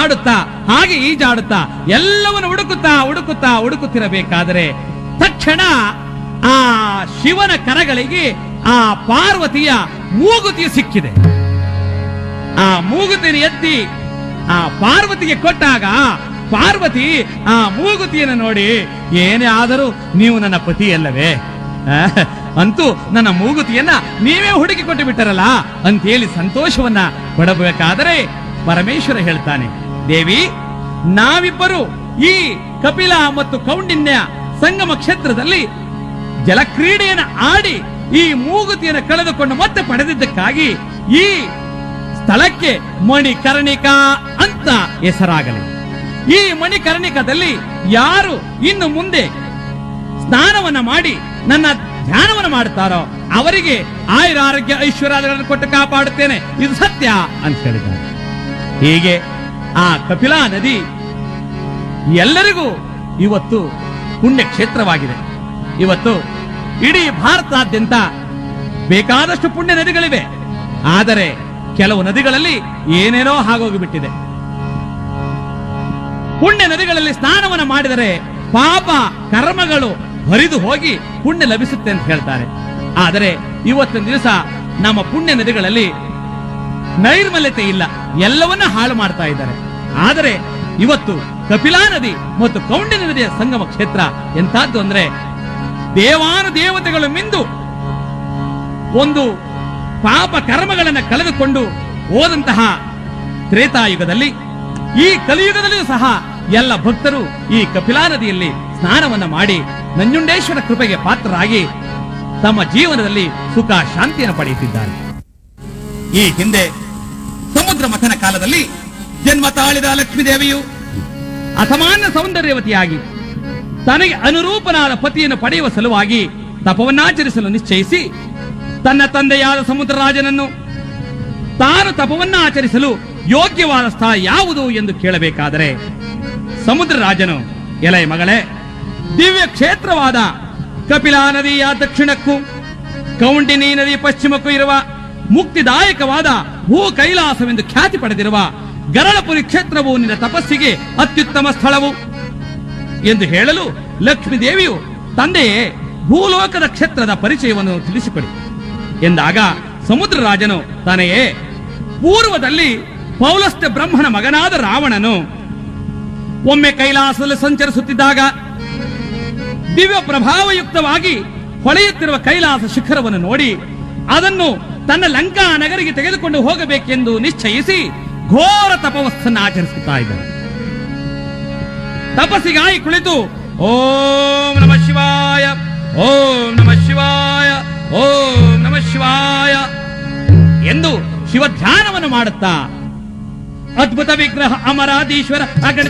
ಹಾಡುತ್ತಾ ಹಾಗೆ ಈಜಾಡುತ್ತಾ ಎಲ್ಲವನ್ನು ಹುಡುಕುತ್ತಾ ಹುಡುಕುತ್ತಾ ಹುಡುಕುತ್ತಿರಬೇಕಾದರೆ ತಕ್ಷಣ ಆ ಶಿವನ ಕರಗಳಿಗೆ ಆ ಪಾರ್ವತಿಯ ಮೂಗುತಿಯು ಸಿಕ್ಕಿದೆ ಆ ಮೂಗುತಿಯನ್ನು ಎತ್ತಿ ಆ ಪಾರ್ವತಿಗೆ ಕೊಟ್ಟಾಗ ಪಾರ್ವತಿ ಆ ಮೂಗುತಿಯನ್ನು ನೋಡಿ ಏನೇ ಆದರೂ ನೀವು ನನ್ನ ಪತಿಯಲ್ಲವೇ ಆ, ಅಂತೂ ನನ್ನ ಮೂಗುತಿಯನ್ನ ನೀವೇ ಹುಡುಕಿ ಕೊಟ್ಟು ಬಿಟ್ಟರಲ್ಲ ಅಂತೇಳಿ ಸಂತೋಷವನ್ನ ಪಡಬೇಕಾದರೆ ಪರಮೇಶ್ವರ ಹೇಳ್ತಾನೆ ದೇವಿ ನಾವಿಬ್ಬರು ಈ ಕಪಿಲ ಮತ್ತು ಕೌಂಡಿನ್ಯ ಸಂಗಮ ಕ್ಷೇತ್ರದಲ್ಲಿ ಜಲಕ್ರೀಡೆಯನ್ನು ಆಡಿ ಈ ಮೂಗುತಿಯನ್ನು ಕಳೆದುಕೊಂಡು ಮತ್ತೆ ಪಡೆದಿದ್ದಕ್ಕಾಗಿ ಈ ಸ್ಥಳಕ್ಕೆ ಮಣಿಕರ್ಣಿಕ ಅಂತ ಹೆಸರಾಗಲಿ ಈ ಮಣಿಕರ್ಣಿಕದಲ್ಲಿ ಯಾರು ಇನ್ನು ಮುಂದೆ ಸ್ನಾನವನ್ನ ಮಾಡಿ ನನ್ನ ಧ್ಯಾನವನ್ನ ಮಾಡುತ್ತಾರೋ ಅವರಿಗೆ ಆಯುರ ಆರೋಗ್ಯ ಐಶ್ವರ್ಯಗಳನ್ನು ಕೊಟ್ಟು ಕಾಪಾಡುತ್ತೇನೆ ಇದು ಸತ್ಯ ಅಂತ ಹೇಳಿದ್ದಾರೆ ಹೀಗೆ ಆ ಕಪಿಲಾ ನದಿ ಎಲ್ಲರಿಗೂ ಇವತ್ತು ಪುಣ್ಯ ಕ್ಷೇತ್ರವಾಗಿದೆ ಇವತ್ತು ಇಡೀ ಭಾರತಾದ್ಯಂತ ಬೇಕಾದಷ್ಟು ಪುಣ್ಯ ನದಿಗಳಿವೆ ಆದರೆ ಕೆಲವು ನದಿಗಳಲ್ಲಿ ಏನೇನೋ ಆಗೋಗಿಬಿಟ್ಟಿದೆ ಪುಣ್ಯ ನದಿಗಳಲ್ಲಿ ಸ್ನಾನವನ್ನು ಮಾಡಿದರೆ ಪಾಪ ಕರ್ಮಗಳು ಹರಿದು ಹೋಗಿ ಪುಣ್ಯ ಲಭಿಸುತ್ತೆ ಅಂತ ಹೇಳ್ತಾರೆ ಆದರೆ ಇವತ್ತಿನ ದಿವಸ ನಮ್ಮ ಪುಣ್ಯ ನದಿಗಳಲ್ಲಿ ನೈರ್ಮಲ್ಯತೆ ಇಲ್ಲ ಎಲ್ಲವನ್ನ ಹಾಳು ಮಾಡ್ತಾ ಇದ್ದಾರೆ ಆದರೆ ಇವತ್ತು ಕಪಿಲಾ ನದಿ ಮತ್ತು ಕೌಂಡಿನ ನದಿಯ ಸಂಗಮ ಕ್ಷೇತ್ರ ಎಂತಹದ್ದು ಅಂದ್ರೆ ದೇವಾನು ದೇವತೆಗಳು ಮಿಂದು ಒಂದು ಪಾಪ ಕರ್ಮಗಳನ್ನು ಕಳೆದುಕೊಂಡು ಹೋದಂತಹ ತ್ರೇತಾಯುಗದಲ್ಲಿ ಈ ಕಲಿಯುಗದಲ್ಲಿಯೂ ಸಹ ಎಲ್ಲ ಭಕ್ತರು ಈ ಕಪಿಲಾ ನದಿಯಲ್ಲಿ ಸ್ನಾನವನ್ನ ಮಾಡಿ ನಂಜುಂಡೇಶ್ವರ ಕೃಪೆಗೆ ಪಾತ್ರರಾಗಿ ತಮ್ಮ ಜೀವನದಲ್ಲಿ ಸುಖ ಶಾಂತಿಯನ್ನು ಪಡೆಯುತ್ತಿದ್ದಾರೆ ಈ ಹಿಂದೆ ಸಮುದ್ರ ಮಥನ ಕಾಲದಲ್ಲಿ ಜನ್ಮ ತಾಳಿದ ಲಕ್ಷ್ಮೀ ದೇವಿಯು ಅಸಮಾನ್ಯ ಸೌಂದರ್ಯವತಿಯಾಗಿ ತನಗೆ ಅನುರೂಪನಾದ ಪತಿಯನ್ನು ಪಡೆಯುವ ಸಲುವಾಗಿ ತಪವನ್ನಾಚರಿಸಲು ನಿಶ್ಚಯಿಸಿ ತನ್ನ ತಂದೆಯಾದ ಸಮುದ್ರರಾಜನನ್ನು ತಾನು ತಪವನ್ನ ಆಚರಿಸಲು ಯೋಗ್ಯವಾದ ಸ್ಥಳ ಯಾವುದು ಎಂದು ಕೇಳಬೇಕಾದರೆ ಸಮುದ್ರ ರಾಜನು ಎಲೆ ಮಗಳೇ ದಿವ್ಯ ಕ್ಷೇತ್ರವಾದ ಕಪಿಲಾ ನದಿಯ ದಕ್ಷಿಣಕ್ಕೂ ಕೌಂಡಿನಿ ನದಿ ಪಶ್ಚಿಮಕ್ಕೂ ಇರುವ ಮುಕ್ತಿದಾಯಕವಾದ ಭೂ ಕೈಲಾಸವೆಂದು ಖ್ಯಾತಿ ಪಡೆದಿರುವ ಗರಳಪುರಿ ಕ್ಷೇತ್ರವು ನಿನ್ನ ತಪಸ್ಸಿಗೆ ಅತ್ಯುತ್ತಮ ಸ್ಥಳವು ಎಂದು ಹೇಳಲು ಲಕ್ಷ್ಮೀ ದೇವಿಯು ತಂದೆಯೇ ಭೂಲೋಕದ ಕ್ಷೇತ್ರದ ಪರಿಚಯವನ್ನು ತಿಳಿಸಿಕೊಡಿ ಎಂದಾಗ ಸಮುದ್ರ ರಾಜನು ತನೆಯೇ ಪೂರ್ವದಲ್ಲಿ ಪೌಲಸ್ತ್ಯ ಬ್ರಹ್ಮನ ಮಗನಾದ ರಾವಣನು ಒಮ್ಮೆ ಕೈಲಾಸದಲ್ಲಿ ಸಂಚರಿಸುತ್ತಿದ್ದಾಗ ದಿವ್ಯ ಪ್ರಭಾವಯುಕ್ತವಾಗಿ ಹೊಳೆಯುತ್ತಿರುವ ಕೈಲಾಸ ಶಿಖರವನ್ನು ನೋಡಿ ಅದನ್ನು ತನ್ನ ಲಂಕಾ ನಗರಿಗೆ ತೆಗೆದುಕೊಂಡು ಹೋಗಬೇಕೆಂದು ನಿಶ್ಚಯಿಸಿ ಘೋರ ತಪವಸ್ಸನ್ನು ಆಚರಿಸುತ್ತಾ ಇದ್ದರು ತಪಸ್ಸಿಗಾಗಿ ಕುಳಿತು ಓಂ ನಮ ಶಿವಾಯ ಓಂ ನಮ ಶಿವಾಯ ಓಂ ನಮ ಶಿವಾಯ ಎಂದು ಶಿವ ಧ್ಯಾನವನ್ನು ಮಾಡುತ್ತಾ ಅದ್ಭುತ ವಿಗ್ರಹ ಅಮರಾಧೀಶ್ವರ ಅಗಣಿತ